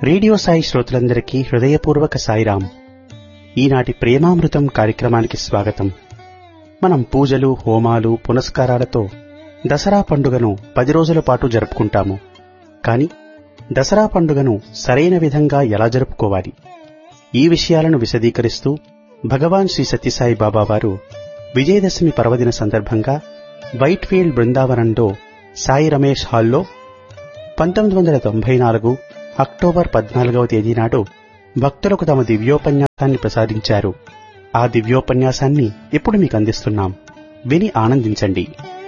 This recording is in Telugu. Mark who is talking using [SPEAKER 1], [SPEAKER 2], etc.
[SPEAKER 1] రేడియో సాయి శ్రోతలందరికీ హృదయపూర్వక సాయిరాం ఈనాటి ప్రేమామృతం కార్యక్రమానికి స్వాగతం మనం పూజలు హోమాలు పునస్కారాలతో దసరా పండుగను పది రోజుల పాటు జరుపుకుంటాము కాని దసరా పండుగను సరైన విధంగా ఎలా జరుపుకోవాలి ఈ విషయాలను విశదీకరిస్తూ భగవాన్ శ్రీ సత్యసాయి బాబా వారు విజయదశమి పర్వదిన సందర్భంగా వైట్ ఫీల్డ్ బృందావనంలో సాయి రమేష్ హాల్లో పంతొమ్మిది వందల తొంభై నాలుగు అక్టోబర్ పద్నాలుగవ తేదీ నాడు భక్తులకు తమ దివ్యోపన్యాసాన్ని ప్రసాదించారు ఆ దివ్యోపన్యాసాన్ని ఇప్పుడు మీకు అందిస్తున్నాం విని ఆనందించండి